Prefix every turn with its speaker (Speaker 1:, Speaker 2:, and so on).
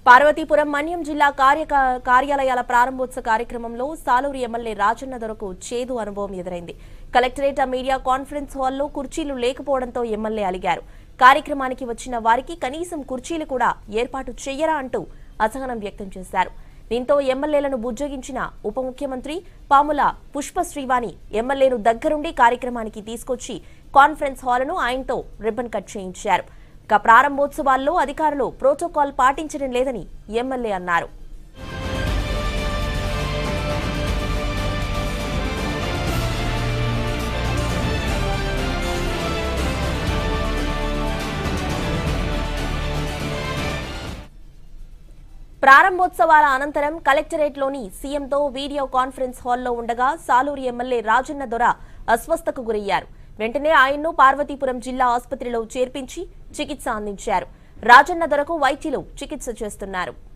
Speaker 1: పార్వతీపురం మన్యం జిల్లా కార్య కార్యాలయాల ప్రారంభోత్సవ కార్యక్రమంలో సాలూరు ఎమ్మెల్యే రాజన్న దొరకు చేదు అనుభవం ఎదురైంది కలెక్టరేట్ మీడియా కాన్ఫరెన్స్ హాల్లో కుర్చీలు లేకపోవడంతో ఎమ్మెల్యే అలిగారు కార్యక్రమానికి వచ్చిన వారికి కనీసం కుర్చీలు కూడా ఏర్పాటు చెయ్యరా అంటూ అసహనం వ్యక్తం చేశారు దీంతో ఎమ్మెల్యేలను బుజ్జగించిన ఉప ముఖ్యమంత్రి పాముల పుష్ప శ్రీవాణి ఎమ్మెల్యేను దగ్గరుండి కార్యక్రమానికి తీసుకొచ్చి కాన్ఫరెన్స్ హాల్ను ఆయనతో రిబ్బన్ కట్ చేయించారు ఇక ప్రారంభోత్సవాల్లో అధికారులు ప్రోటోకాల్ పాటించడం లేదని ఎమ్మెల్యే అన్నారు ప్రారంభోత్సవాల అనంతరం కలెక్టరేట్లోని సీఎంతో వీడియో కాన్ఫరెన్స్ హాల్లో ఉండగా సాలూరు ఎమ్మెల్యే రాజన్న దొర అస్వస్థకు గురయ్యారు వెంటనే ఆయన్ను పార్వతీపురం జిల్లా ఆసుపత్రిలో చేర్పించి చికిత్స అందించారు రాజన్న దొరకు వైద్యులు చికిత్స చేస్తున్నారు